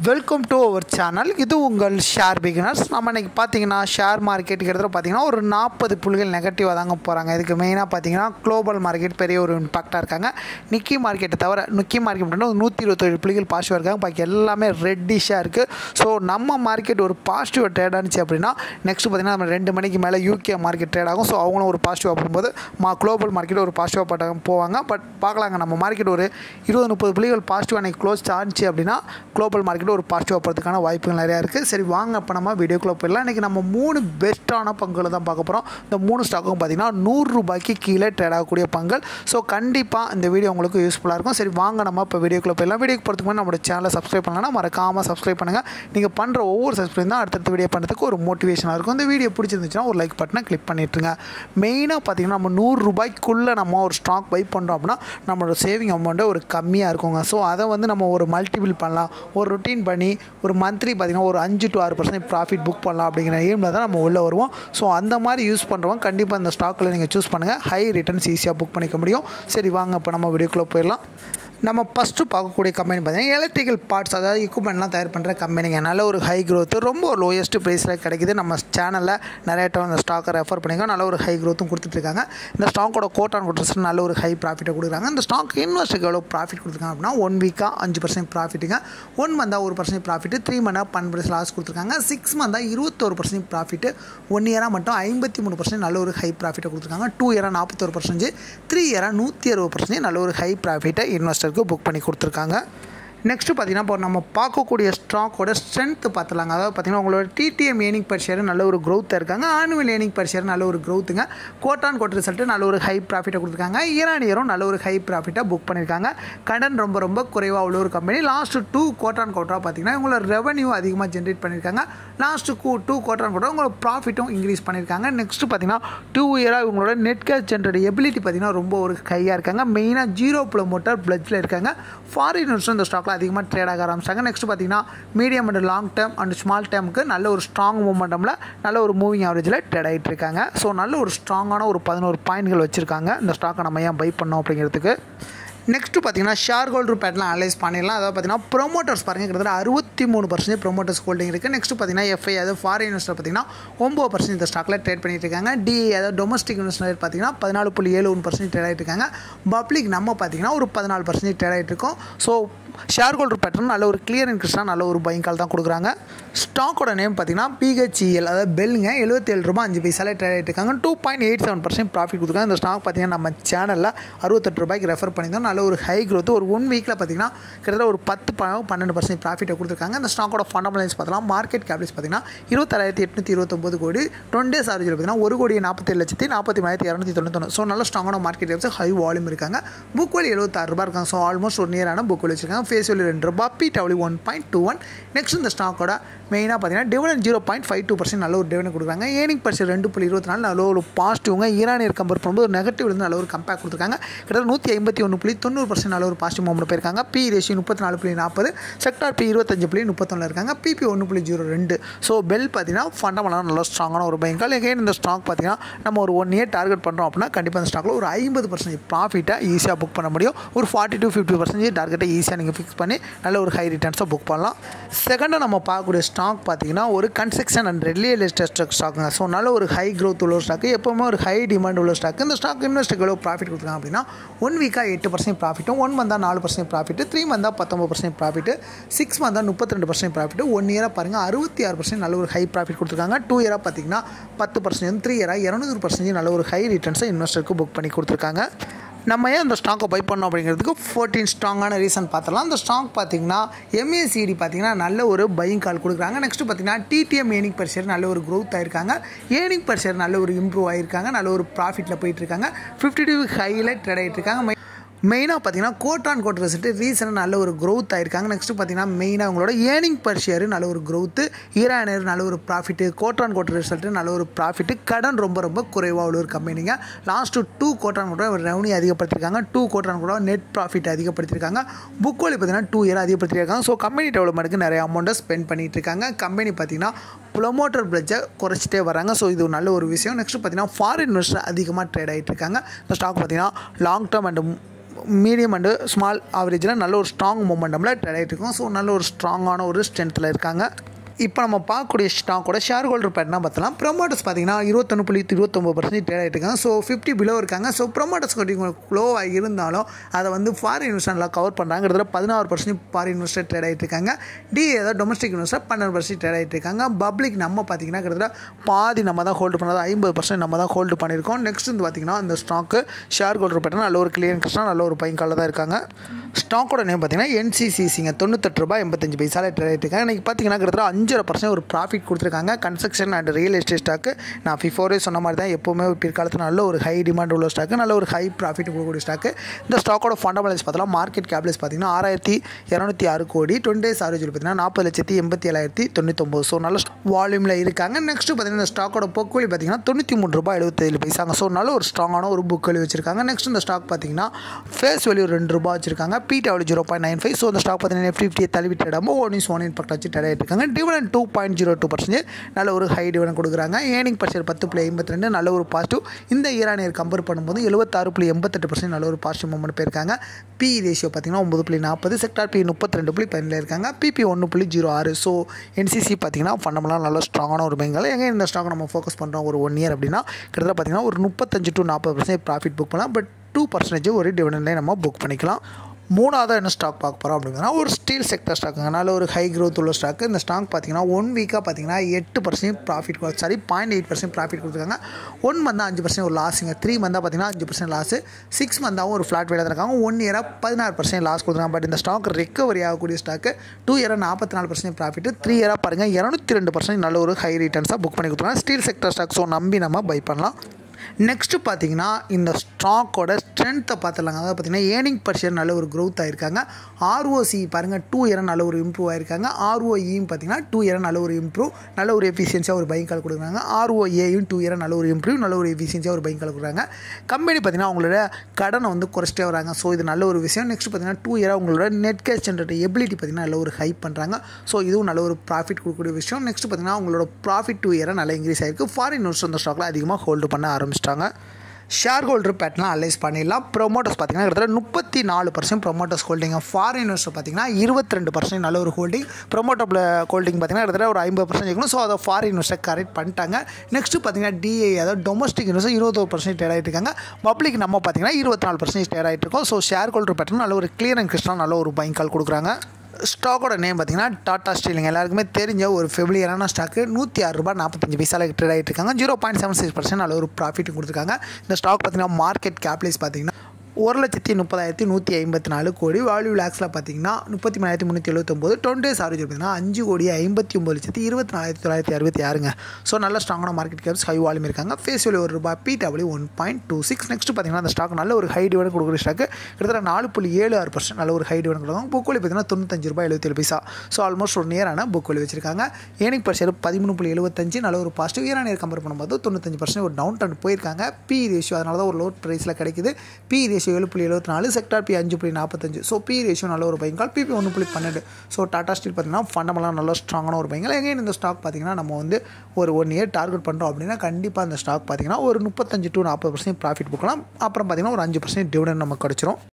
welcome to our channel இது உங்கள் share beginners நம்ம இன்றைக்கி பார்த்தீங்கன்னா ஷேர் மார்க்கெட் கிட்டத்தட்ட பார்த்தீங்கன்னா ஒரு நாற்பது புள்ளிகள் நெகட்டிவாக தாங்க போகிறாங்க இதுக்கு மெயினாக பார்த்தீங்கன்னா குளோபல் மார்க்கெட் பெரிய ஒரு இம்பாக்டாக இருக்காங்க நிக்கி மார்க்கெட்டை தவிர நிக்கி மார்க்கெட் மட்டும் ஒரு நூற்றி இருபத்தேழு புள்ளிகள் பாசிட்டிவாக இருக்காங்க பாக்கி எல்லாமே ரெட்டிஷாக இருக்குது ஸோ நம்ம மார்க்கெட் ஒரு பாசிட்டிவ் ட்ரேட் ஆனிச்சு அப்படின்னா நெக்ஸ்ட் பார்த்தீங்கன்னா நம்ம ரெண்டு மணிக்கு மேலே யூகே மார்க்கெட் ட்ரேட் ஆகும் ஸோ அவங்களும் ஒரு பாசிட்டிவாக போகும்போது மா குளோபல் மார்க்கெட் ஒரு பாசிட்டிவாக பட்டாங்க போவாங்க பட் பார்க்கலாங்க நம்ம மார்க்கெட் ஒரு இருபது முப்பது புள்ளிகள் பாசிட்டிவ் அன்றைக்கி க்ளோஸ் ஆச்சு அப்படின்னா குளோபல் மார்க்கெட் ஒரு பாசிட்டிவாக போகிறதுக்கான வாய்ப்புகள் நிறையா இருக்குது சரி வாங்க இப்போ நம்ம வீடியோக்குள்ளே போயிடலாம் இன்றைக்கி நம்ம மூணு பெஸ்ட்டான பங்குகளை தான் பார்க்க போகிறோம் இந்த மூணு ஸ்டாக்கும் பார்த்திங்கன்னா நூறு ரூபாய்க்கு கீழே ட்ரேட் ஆகக்கூடிய பங்குகள் ஸோ கண்டிப்பாக இந்த வீடியோ உங்களுக்கு யூஸ்ஃபுல்லாக இருக்கும் சரி வாங்க நம்ம இப்போ வீடியோக்குள்ளே போயிடலாம் வீடியோக்கு போகிறதுக்கு முன்னாடி நம்மளோட சேனலை சப்ஸ்கிரைப் பண்ணலாம் மறக்காமல் சப்ஸ்கிரைப் பண்ணுங்கள் நீங்கள் பண்ணுற ஒவ்வொரு சப்ஸ்கிரைப் தான் அடுத்தடுத்த வீடியோ பண்ணுறதுக்கு ஒரு மோட்டிவேஷனாக இருக்கும் இந்த வீடியோ பிடிச்சிருந்துச்சுன்னா ஒரு லைக் பட்டனை கிளிக் பண்ணிட்டுருங்க மெயினாக பார்த்தீங்கன்னா நம்ம நூறு ரூபாய்க்குள்ளே நம்ம ஒரு ஸ்டாக் பை பண்ணுறோம் அப்படின்னா நம்மளோட சேவிங் அமௌண்ட்டு ஒரு கம்மியாக இருக்குங்க ஸோ அதை வந்து நம்ம ஒரு மல்டிபிள் பண்ணலாம் ஒரு ருட்டீன் பண்ணி ஒரு மந்த்லி பார்த்திங்கன்னா ஒரு அஞ்சு டு ஆறு பர்சன்ட் ப்ராஃபிட் புக் பண்ணலாம் அப்படிங்கிற எய்மில் தான் நம்ம உள்ளே வருவோம் ஸோ அந்த மாதிரி யூஸ் பண்ணுறவங்க கண்டிப்பாக இந்த ஸ்டாக்கில் நீங்கள் சூஸ் பண்ணுங்கள் ஹை ரிட்டர்ன்ஸ் ஈஸியாக புக் பண்ணிக்க முடியும் சரி வாங்க இப்போ நம்ம வீடியோக்குள்ளே போயிடலாம் நம்ம ஃபஸ்ட்டு பார்க்கக்கூடிய கம்பெனி பார்த்தீங்கன்னா எலக்ட்ரிக்கல் பார்ட்ஸ் அதாவது எக்யூப்மெண்ட்லாம் தயார் பண்ணுற கம்பெனிங்க நல்ல ஒரு ஹை க்ரோத்து ரொம்ப லோயஸ்ட் ப்ரைஸில் கிடைக்குது நம்ம சேனலில் நிறைய டைம் அந்த ஸ்டாக்கை ரெஃபர் பண்ணிக்கோ நல்ல ஒரு ஹை க்ரோத்தும் கொடுத்துட்ருக்காங்க இந்த ஸ்டாக்கோட கோட் ஆன் கோட்டர்ஸ் நல்ல ஒரு ஹை ப்ராஃபிட்டை கொடுக்குறாங்க இந்த ஸ்டாக் இன்வெஸ்ட்டுக்கு எவ்வளோ ப்ராஃபிட் கொடுத்துருக்காங்க அப்படின்னா ஒன் வீக்காக அஞ்சு பர்சன்ட் ப்ராஃபிட்டுங்க ஒன் மந்தாக ஒரு பர்சன்ட் ப்ராஃபிட்டு த்ரீ மந்தாக பன்னெண்டு பர்சன்ட் லாஸ் கொடுத்துருக்காங்க சிக்ஸ் மந்தாக இருபத்தோரு பர்சன்ட் ப்ராஃபிட்டு ஒன் இயராக மட்டும் ஐம்பத்தி மூணு பர்சன்ட் நல்ல ஒரு ஹை ப்ராஃபிட்டை கொடுத்துருக்காங்க டூ இயராக நாற்பத்தோரு பர்சன்ட் த்ரீ இயராக நூற்றி அறுபது பர்சன்ட் நல்ல ஒரு ஹை ப்ராஃபிட்டை இன்வெஸ்டருக்கு புக் பண்ணி கொடுத்துருக்காங்க நெக்ஸ்ட்டு பார்த்தீங்கன்னா இப்போ நம்ம பார்க்கக்கூடிய ஸ்டாக்கோட ஸ்ட்ரென்த் பார்த்துலாங்க அதாவது பார்த்தீங்கன்னா உங்களோட டிடிஎம் ஏர்னிங் பர் ஷேர் நல்ல ஒரு க்ரோத் இருக்காங்க ஆனுவல் ஏர்னிங் பர் ஷேர் நல்ல ஒரு க்ரோத்துங்க கோட்டான் கோட் ரிசல்ட்டு நல்ல ஒரு ஹை ப்ராஃபிட்டை கொடுத்துருக்காங்க ஈரான் இயரும் நல்ல ஒரு ஹை ப்ராஃபிட்டாக புக் பண்ணியிருக்காங்க கடன் ரொம்ப ரொம்ப குறைவாக உள்ள ஒரு கம்பெனி லாஸ்ட்டு டூ கோட்டான் கோட்டாக பார்த்தீங்கன்னா உங்களோட ரெவன்யூ அதிகமாக ஜென்ரேட் பண்ணியிருக்காங்க லாஸ்ட்டு கூ டூ கோட்டான் கோட்டாக உங்களோட ப்ராஃபிட்டும் இன்க்ரீஸ் பண்ணியிருக்காங்க நெக்ஸ்ட்டு பார்த்தீங்கன்னா டூ இயராக உங்களோட நெட் கேஷ் ஜென்ரேட் எபிலிட்டி பார்த்தீங்கன்னா ரொம்ப ஒரு ஹையாக இருக்காங்க மெயினாக ஜீரோ ப்ளோமோட்டர் பிளட்ஸில் இருக்காங்க ஃபாரினர்ஸும் இந்த ஸ்டாக்கில் அதிகமாக ட்ரேட் ஆக ஆரம்பிச்சாங்க நெக்ஸ்ட் பார்த்தீங்கன்னா medium and long term and small டேர்முக்கு நல்ல ஒரு ஸ்ட்ராங் மூமெண்டமில் நல்ல ஒரு மூவிங் ஆவரேஜில் ட்ரேட் ஆகிட்டு இருக்காங்க ஸோ நல்ல ஒரு ஸ்ட்ராங்கான ஒரு பதினோரு பாயிண்ட்கள் வச்சுருக்காங்க இந்த ஸ்டாக்கை நம்ம ஏன் பை பண்ணோம் அப்படிங்கிறதுக்கு நெக்ஸ்ட்டு பார்த்தீங்கன்னா ஷேர் ஹோல்டர் பேட்லாம் அனலைஸ் பண்ணிடலாம் அதாவது பார்த்தீங்கன்னா ப்ரொமோட்டர்ஸ் பாருங்கள் கிட்டத்தட்ட அறுபத்தி மூணு பர்சன்டேஜ் ப்ரொமோட்டர்ஸ் ஹோல்டிங் இருக்குது நெக்ஸ்ட் பார்த்தீங்கன்னா எஃப்ஐ அதாவது ஃபாரின் இன்வெஸ்டர் பார்த்தீங்கன்னா ஒம்பது பர்சன்ட் இந்த ஸ்டாக்கில் ட்ரேட் பண்ணிட்டு இருக்காங்க டிஏ அதாவது டொமஸ்டிக் இன்வெஸ்டர் பார்த்தீங்கன்னா பதினாலு புள்ளி ஏழு ஒன்று பர்சன்ட் ட்ரேட் ஆகிட்டு இருக்காங்க பப்ளிக் நம்ம பார்த்தீங்கன்னா ஒரு பதினாலு பர்சன்டேஜ் ட்ரேட் ஆகிட்டு இருக்கோம் ஸோ ஷேர் ஹோல்டர் பேட்டர்ன் நல்ல ஒரு கிளியர் இன்க்ரீஸ்டாக நல்ல ஒரு பைங் கால் தான் கொடுக்குறாங்க ஸ்டாக்கோட நேம் பார்த்தீங்கன்னா பிஹெச்இஎல் அதாவது பெல்லுங்க எழுபத்தேழு ரூபா அஞ்சு பைசாலே ட்ரேட் ஆகிட்டு இருக்காங்க two point eight seven percent profit கொடுத்துருக்காங்க இந்த ஸ்டாக் பார்த்தீங்கன்னா நம்ம சேனலில் அறுபத்தெட்டு ரூபாய்க்கு ரெஃபர் பண்ணியிருந்தோம் நல்ல ஒரு ஹை க்ரோத் ஒரு ஒன் வீக்கில் பார்த்தீங்கன்னா கிட்டத்தட்ட ஒரு பத்து பன்னெண்டு பர்சன்ட் ப்ராஃபிட்டை கொடுத்துருக்காங்க இந்த ஸ்டாக்கோட ஃபண்டமெண்டல்ஸ் பார்த்தலாம் மார்க்கெட் கேபிள்ஸ் பார்த்தீங்கன்னா இருபத்தாயிரத்தி எட்நூற்றி இருபத்தொம்பது கோடி டொன் டேஸ் ஆவரேஜில் பார்த்தீங்கன்னா ஒரு கோடி நாற்பத்தேழு லட்சத்தி நாற்பத்தி மூணாயிரத்தி இரநூத்தி தொண்ணூத்தொன்று ஸோ நல்ல ஸ்ட்ராங்கான மார்க்கெட் கேப்ஸ் ஹை வால்யூம் இருக்காங்க புக் வழி எழுபத்தாறு ரூபா இருக்காங்க ஸோ ஆல்மோஸ்ட் ஒரு நியரான புக் வழி வச்சிருக்காங்க ஃபேஸ் வழி ரெண்டு ரூபா P W one point two one next இந்த ஸ்டாக்கோட மெயினாக பார்த்தீங்கன்னா dividend zero point five two percent நல்ல ஒரு டிவிடன் கொடுக்குறாங்க ஏர்னிங் பர்சன்ட் ரெண்டு புள்ளி இருபத்தி நாலு நல்ல ஒரு பாசிட்டிவ்ங்க ஈரானியர் கம்பேர் பண்ணும்போது ஒரு நெகட்டிவ் இருந்து நல்ல ஒரு கம்பேர் கொடுத்துருக்காங்க கிட்டத்தட்ட நூற்றி ஐம்பத்தி ஒன்று புள்ளி தொண்ணூறு பர்சன்ட் நல்ல ஒரு பாசிட்டிவ் மூமெண்ட் போயிருக்காங்க பி ரேஷியோ முப்பத்தி நாலு புள்ளி நாற்பது செக்டார் பி இருபத்தஞ்சு புள்ளி முப்பத்தொன்னு இருக்காங்க பிபி ஒன்று புள்ளி ஜீரோ ரெண்டு ஸோ பெல் பார்த்தீங்கன்னா ஃபண்டமெண்டான நல்ல ஸ்ட்ராங்கான ஒரு பயங்கள் எகைன் இந்த ஸ்டாக் பார்த்தீங்கன்னா நம்ம ஒரு ஒன் இயர் டார்கெட் பண்ணுறோம் அப்படின்னா கண்டிப்பாக இந்த ஸ்டாக்கில் ஒரு ஐம்பது பர்சன்டேஜ் ப்ராஃபிட்டை ஈஸியாக புக் பண்ண முடியும் ஒரு ஃபார்ட்டி டு ஃபிஃப்டி பர்சன்டேஜ் டார்கெட்டை ஈஸியாக நீங்கள் ஃபிக்ஸ் பண்ணி நல்ல ஒரு ஹை ரிட்டர்ன்ஸை புக் பண்ணலாம் செகண்டாக நம்ம பார்க்கக்கூடிய ஸ்டாக் பார்த்தீங்கன்னா ஒரு கன்ஸ்ட்ரக்ஷன் அண்ட் ரியல் எஸ்டேட் ஸ்டாக்குங்க ஸோ நல்ல ஒரு ஹை க்ரோத் உள்ள ஒரு ஸ்டாக்கு எப்போவுமே ஒரு ஹை டிமாண்ட் உள்ள ஸ்டாக் இந்த ஸ்டாக் இன்வெஸ்ட்டுக்கு எவ்வளோ ப்ராஃபிட் கொடுத்துருக்காங்க அப்படின்னா ஒன் வீக்காக எட்டு பர்சன்ட் ப்ராஃபிட்டும் ஒன் மந்தாக நாலு பர்சன்ட் ப்ராஃபிட்டு த்ரீ மந்தாக பத்தொம்பது பர்சன்ட் ப்ராஃபிட்டு சிக்ஸ் மந்தாக முப்பத்தி ரெண்டு பர்சன்ட் ப்ராஃபிட்டு ஒன் இயராக பாருங்கள் அறுபத்தி ஆறு பர்சன்ட் நல்ல ஒரு ஹை ப்ராஃபிட் கொடுத்துருக்காங்க டூ இயராக பார்த்தீங்கன்னா பத்து பர்சன்ட் த்ரீ இயராக இரநூறு பர்சன்டேஜ் நல்ல ஒரு ஹை ரிட்டர்ன்ஸை இன்வெஸ்டருக்கு புக் பண்ணி கொடுத்துருக்காங்க நம்ம ஏன் அந்த ஸ்டாக்கை பை பண்ணோம் அப்படிங்கிறதுக்கு ஃபோர்டீன் ஸ்ட்ராங்கான ரீசன் பார்த்தலாம் அந்த ஸ்டாக் பார்த்தீங்கன்னா எம்ஏசிடி பார்த்தீங்கன்னா நல்ல ஒரு பையிங் கால் கொடுக்குறாங்க நெக்ஸ்ட் பார்த்தீங்கன்னா டிடிஎம் ஏர்னிங் பர் ஷேர் நல்ல ஒரு க்ரோத் ஆயிருக்காங்க ஏர்னிங் பர் ஷேர் நல்ல ஒரு இம்ப்ரூவ் ஆயிருக்காங்க நல்ல ஒரு ப்ராஃபிட்டில் போயிட்டு இருக்காங்க ஃபிஃப்டி டூ ஹையில் ட்ரேட் ஆகிட்டு இருக்காங்க மெயினாக பார்த்தீங்கன்னா கோட் ஆன் கோட் ரிசல்ட்டு ரீசனாக நல்ல ஒரு க்ரோத் ஆயிருக்காங்க நெக்ஸ்ட்டு பார்த்தீங்கன்னா மெயினாக உங்களோட ஏர்னிங் பர் ஷேர் நல்ல ஒரு க்ரோத்து ஈரானியர் நல்ல ஒரு profit quarter on quarter result நல்ல ஒரு ப்ராஃபிட்டு கடன் ரொம்ப ரொம்ப குறைவாக உள்ள ஒரு கம்பெனிங்க லாஸ்ட்டு டூ கோட் ஆன் கோட்டை ரெவன்யூ அதிகப்படுத்திருக்காங்க டூ கோட் ஆன் கூட நெட் ப்ராஃபிட் அதிகப்படுத்திருக்காங்க புக் வழி பார்த்தீங்கன்னா டூ இயர் அதிகப்படுத்திருக்காங்க ஸோ கம்பெனி டெவலப்மெண்ட்டுக்கு நிறைய அமௌண்ட்டை ஸ்பெண்ட் பண்ணிட்டு இருக்காங்க கம்பெனி பார்த்தீங்கன்னா ப்ரொமோட்டர் பிளட்ஜை குறைச்சிட்டே வராங்க ஸோ இது ஒரு நல்ல ஒரு விஷயம் நெக்ஸ்ட் பார்த்தீங்கன்னா ஃபாரின் இன்வெஸ்டர் அதிகமாக ட்ரேட் ஆகிட்டு இருக்காங்க இந்த ஸ்டாக் பார்த்தீங்கன்னா long term and medium and small ஆவரேஜில் நல்ல ஒரு ஸ்ட்ராங் மூமெண்டமில் ட்ரேட் ஆகிட்டு இருக்கும் ஸோ நல்ல ஒரு ஸ்ட்ராங்கான ஒரு ஸ்ட்ரென்த்தில் இருக்காங்க இப்போ நம்ம பார்க்கக்கூடிய ஸ்டாக்கோட ஷேர் ஹோல்டர் பேட்னா பார்த்தலாம் ப்ரொமோட்டர்ஸ் பார்த்தீங்கன்னா இருபத்தொன்று புள்ளி இருபத்தொம்பது பர்சன்ட் ட்ரேட் ஆகிட்டு இருக்காங்க ஸோ ஃபிஃப்டி பிலோ இருக்காங்க ஸோ ப்ரொமோட்டர்ஸ் கொஞ்சம் க்ளோவாக இருந்தாலும் அதை வந்து ஃபாரின் இன்வெஸ்டர்லாம் கவர் பண்ணுறாங்கிறதுல பதினாறு பர்சன்ட் ஃபாரின் இன்வெஸ்டர் ட்ரேட் ஆகிட்டு இருக்காங்க டி ஏதாவது டொமஸ்டிக் இன்வெஸ்டர் பன்னெண்டு பர்சன்ட் ட்ரேட் ஆகிட்டு இருக்காங்க பப்ளிக் நம்ம பார்த்தீங்கன்னா கிட்டத்தட்ட பாதி நம்ம தான் ஹோல்டு பண்ணது ஐம்பது பர்சன்ட் நம்ம தான் ஹோல்டு பண்ணியிருக்கோம் நெக்ஸ்ட் வந்து பார்த்தீங்கன்னா இந்த ஸ்டாக்கு ஷேர் ஹோல்டர் பேட்னா நல்ல ஒரு கிளியர் கஷ்டம் நல்ல ஒரு பையன்காலில் தான் இருக்காங்க ஸ்டாக்கோட நேம் பார்த்தீங்கன்னா என்சிசிசிங்க தொண்ணூத்தெட்டு ரூபாய் எண்பத்தஞ்சு பைசால ட்ரேட் ஆகிட்டு இருக்காங்க இன்றைக்கி பார்த்தீங்கன்னா கிட்டத்தட்ட அஞ்சரை பர்சன்ட் ஒரு ப்ராஃபிட் கொடுத்துருக்காங்க construction and real estate stock நான் ஃபிஃபோரே சொன்ன மாதிரி தான் எப்போவுமே பிற்காலத்தில் நல்ல ஒரு ஹை டிமாண்ட் உள்ள ஸ்டாக்கு நல்ல ஒரு ஹை ப்ராஃபிட் கொடுக்கக்கூடிய ஸ்டாக்கு இந்த ஸ்டாக்கோட ஃபண்டமெண்டல்ஸ் பார்த்தலாம் மார்க்கெட் கேபிள்ஸ் பார்த்தீங்கன்னா ஆறாயிரத்தி இரநூத்தி ஆறு கோடி டுவெண்ட்டி டேஸ் ஆவரேஜ் பார்த்தீங்கன்னா நாற்பது லட்சத்தி எண்பத்தி ஏழாயிரத்தி தொண்ணூத்தொம்பது ஸோ நல்ல வால்யூமில் இருக்காங்க நெக்ஸ்ட் பார்த்தீங்கன்னா இந்த ஸ்டாக்கோட புக் வேலி பார்த்தீங்கன்னா தொண்ணூற்றி மூணு ரூபாய் எழுபத்தேழு பைசாங்க ஸோ நல்ல ஒரு ஸ்ட்ராங்கான ஒரு புக் வேலி வச்சிருக்காங்க நெக்ஸ்ட் இந்த ஸ்டாக் பார்த்தீங்கன்னா ஃபேஸ் வேல்யூ ரெண்டு ரூபா வச்சிருக்காங்க P W zero point nine five so இந்த ஸ்டாக் பார்த்தீங்கன்னா நிஃப்டி ஃபிஃப்டியை தள்ளி ட்ரேடாமல் ஒன் இஸ் ஒன் இம்பாக்ட் வச்சு ட்ரேட் ஆகிட்டு dividend two point zero two percentage நல்ல ஒரு ஹை டிவிடன் கொடுக்குறாங்க ஏர்னிங் பர்சன்ட் பத்து புள்ளி ஐம்பத்தி ரெண்டு நல்ல ஒரு பாசிட்டிவ் இந்த ஈரானியர் கம்பேர் பண்ணும்போது எழுபத்தாறு புள்ளி எண்பத்தெட்டு பர்சன்ட் நல்ல ஒரு பாசிட்டிவ் மூமெண்ட் போயிருக்காங்க பி ரேஷியோ பார்த்தீங்கன்னா ஒம்பது புள்ளி நாற்பது செக்டார் பி முப்பத்தி ரெண்டு புள்ளி பதினில் இருக்காங்க பிபி ஒன்று புள்ளி ஜீரோ ஆறு ஸோ என்சிசி பார்த்தீங்கன்னா ஃபண்டமெல்லாம் நல்ல ஸ்ட்ராங்கான ஒரு பெங்கால் எங்கே இந்த ஸ்டாக் நம்ம ஃபோக்கஸ் பண்ணுறோம் ஒரு ஒன் இயர் அப்படின்னா கிட்டத்தட்ட பார்த்தீங்கன்னா ஒரு முப்பத்தஞ்சு டு நாற்பது பர்சன்ட் ப்ராஃபிட் புக் பண்ணலாம் பட் டூ பர்சன்டேஜ் ஒரு டிவிடன்லேயே நம்ம புக் பண்ணிக்கலாம் மூணாவது என்ன ஸ்டாக் பார்க்க போகிறோம் அப்படின்னா ஒரு ஸ்டீல் செக்டர் ஸ்டாக்குங்க நல்ல ஒரு ஹை க்ரோத் உள்ள ஸ்டாக்கு இந்த ஸ்டாக் பார்த்தீங்கன்னா ஒன் வீக்காக பார்த்தீங்கன்னா எட்டு percent profit sorry point eight percent profit கொடுத்துருக்காங்க ஒன் மந்தாக அஞ்சு பர்சன்ட் ஒரு லாஸுங்க த்ரீ மந்தாக பார்த்தீங்கன்னா அஞ்சு பர்சன்ட் லாஸ் சிக்ஸ் மந்தாகவும் ஒரு ஃப்ளாட் வேலை இருக்காங்க ஒன் இயராக பதினாறு பர்சன்ட் லாஸ் கொடுத்துருக்காங்க பட் இந்த ஸ்டாக் ரெக்கவரி ஆகக்கூடிய ஸ்டாக்கு டூ இயராக நாற்பத்தி நாலு பர்சன்ட் ப்ராஃபிட் த்ரீ இயராக பாருங்கள் இரநூத்தி ரெண்டு பர்சன்ட் நல்ல ஒரு ஹை ரிட்டர்ன்ஸாக புக் பண்ணி கொடுத்துருக்காங்க ஸ்டீல் செக்டர் ஸ்டாக் ஸோ நம்பி நம்ம பை பண்ணலாம் நெக்ஸ்ட்டு பார்த்தீங்கன்னா இந்த ஸ்டாக்கோட ஸ்ட்ரென்த்தை பார்த்துலாங்க அதாவது பார்த்தீங்கன்னா ஏர்னிங் பர் ஷேர் நல்ல ஒரு க்ரோத் ஆயிருக்காங்க ஆர்ஓசி பாருங்கள் டூ இயர் நல்ல ஒரு இம்ப்ரூவ் ஆயிருக்காங்க ஆர்ஓஇயும் பார்த்தீங்கன்னா டூ இயர் நல்ல ஒரு இம்ப்ரூவ் நல்ல ஒரு எஃபிஷியன்சியாக ஒரு பைக் கால் கொடுக்குறாங்க ஆர்ஓஏயும் டூ இயர் நல்ல ஒரு இம்ப்ரூவ் நல்ல ஒரு எஃபிஷியன்சியாக ஒரு பைக் கால் கொடுக்குறாங்க கம்பெனி பார்த்தீங்கன்னா அவங்களோட கடனை வந்து குறைச்சிட்டே வராங்க ஸோ இது நல்ல ஒரு விஷயம் நெக்ஸ்ட் பார்த்தீங்கன்னா டூ இயராக உங்களோட நெட் கேஷ் ஜென்ரேட் எபிலிட்டி பார்த்தீங்கன்னா நல்ல ஒரு ஹைப் பண்ணுறாங்க ஸோ இதுவும் நல்ல ஒரு ப்ராஃபிட் கொடுக்கக்கூடிய விஷயம் நெக்ஸ்ட் பார்த்தீங்கன்னா உங்களோட ப்ராஃபிட் டூ இயராக நல்ல இன்க்ரீஸ் ஆயிருக்கு ஃபாரின் இன்வெஸ்டர் அந்த ஸ்டாக்கில் அதிகமாக ஹோல்டு பண்ண ஆரம்பிச்சிட்டாங்க ஷேர் ஹோல்டர் பேட்லாம் அலைஸ் பண்ணிடலாம் ப்ரொமோட்டர்ஸ் பார்த்தீங்கன்னா கிட்டத்தட்ட முப்பத்தி நாலு percent promoters holding foreign investor பார்த்தீங்கன்னா இருபத்தி ரெண்டு பர்சன்ட் நல்ல ஒரு ஹோல்டிங் ப்ரொமோட்டபிள் ஹோல்டிங் பார்த்தீங்கன்னா கிட்டத்தட்ட ஒரு ஐம்பது பர்சன்ட் இருக்கணும் ஸோ அதை ஃபாரின் இன்வெஸ்டர் கரெக்ட் பண்ணிட்டாங்க நெக்ஸ்ட்டு பார்த்தீங்கன்னா டிஏ அதாவது டொமஸ்டிக் இன்வெஸ்டர் இருபத்தொரு பர்சன்ட் டேட் ஆகிட்டு இருக்காங்க பப்ளிக் நம்ம பார்த்தீங்கன்னா இருபத்தி நாலு பர்சன்ட் டேட் ஆகிட்டு இருக்கோம் ஸோ ஷேர் ஹோல்டர் பேட்டர்ன் நல்ல ஒரு கிளியர் அண்ட் கிறிஸ்டான நல்ல ஒரு பைக் கால் கொடுக்குறாங்க ஸ்டாக்கோட நேம் பார்த்தீங்கன்னா டாடா ஸ்டீலிங் எல்லாருக்குமே தெரிஞ்ச ஒரு ஃபெமிலியரான ஸ்டாக்கு நூற்றி ஆறு ரூபாய் நாற்பத்தஞ்சு பைசால ட்ரேட் ஆகிட்டு இருக்காங்க zero point seven six percent நல்ல ஒரு ப்ராஃபிட் கொடுத்துருக்காங்க இந்த ஸ்டாக் பார்த்தீங்கன்னா மார்க்கெட் கேப்லைஸ் பார்த்தீங்கன்னா ஒரு லட்சத்தி முப்பதாயிரத்தி நூற்றி ஐம்பத்தி நாலு கோடி வேல்யூ லேக்ஸில் பார்த்தீங்கன்னா முப்பத்தி மூணாயிரத்தி முந்நூற்றி எழுபத்தொம்போது டுவெண்ட்டி டேஸ் ஆவரேஜ் பார்த்தீங்கன்னா அஞ்சு கோடி ஐம்பத்தி ஒம்பது லட்சத்தி இருபத்தி நாலாயிரத்தி தொள்ளாயிரத்தி அறுபத்தி ஆறுங்க ஸோ நல்ல ஸ்ட்ராங்கான மார்க்கெட் கேப்ஸ் ஹை வால்யூம் இருக்காங்க ஃபேஸ் வேல்யூ ஒரு ரூபாய் P W one point two six next பார்த்தீங்கன்னா அந்த ஸ்டாக் நல்ல ஒரு ஹை டிவன் கொடுக்குற ஸ்டாக்கு கிட்டத்தட்ட நாலு புள்ளி ஏழு ஆறு பர்சன்ட் நல்ல ஒரு ஹை டிவன் கொடுக்கும் புக் வழி பார்த்தீங்கன்னா தொண்ணூத்தஞ்சு ரூபாய் எழுபத்தேழு பைசா ஸோ ஆல்மோஸ்ட் ஒரு நேரான புக் வழி வச்சிருக்காங்க ஏனிக் பர் ஷேர் பதிமூணு புள்ளி எழுபத்தஞ்சு நல்ல ஒரு பாசிட்டிவ் ஈரான் நேர் கம்பேர் பண்ணும்போது தொண்ணூத்தஞ்சு பர்சன்ட் ஒரு டவுன் ட்ரெண்ட் போயிருக்காங்க பி ரேஷியோ அதனால தான் ஒரு லோ ப்ரைஸில் கிடைக்குது பி ரேஷியோ ஏழு புள்ளி எழுபத்தி நாலு செக்டார் பி அஞ்சு புள்ளி நாற்பத்தஞ்சு ஸோ பி ரேஷியோ நல்ல ஒரு பையங்கால் பிபி ஒன்று புள்ளி பன்னெண்டு ஸோ டாடா ஸ்டீல் பார்த்தீங்கன்னா ஃபண்டமெல்லாம் நல்ல ஸ்ட்ராங்கான ஒரு பையங்கள் எங்கே இந்த ஸ்டாக் பார்த்தீங்கன்னா நம்ம வந்து ஒரு ஒன் இயர் டார்கெட் பண்ணுறோம் அப்படின்னா கண்டிப்பாக அந்த ஸ்டாக் பார்த்தீங்கன்னா ஒரு முப்பத்தஞ்சு டு நாற்பது பர்சன்ட் ப்ராஃபிட் புக்கலாம் அப்புறம் பார்த்தீங்கன்னா ஒரு அஞ்சு பர்சன்ட் டிவிடன் நமக்கு கிடச்சிரும்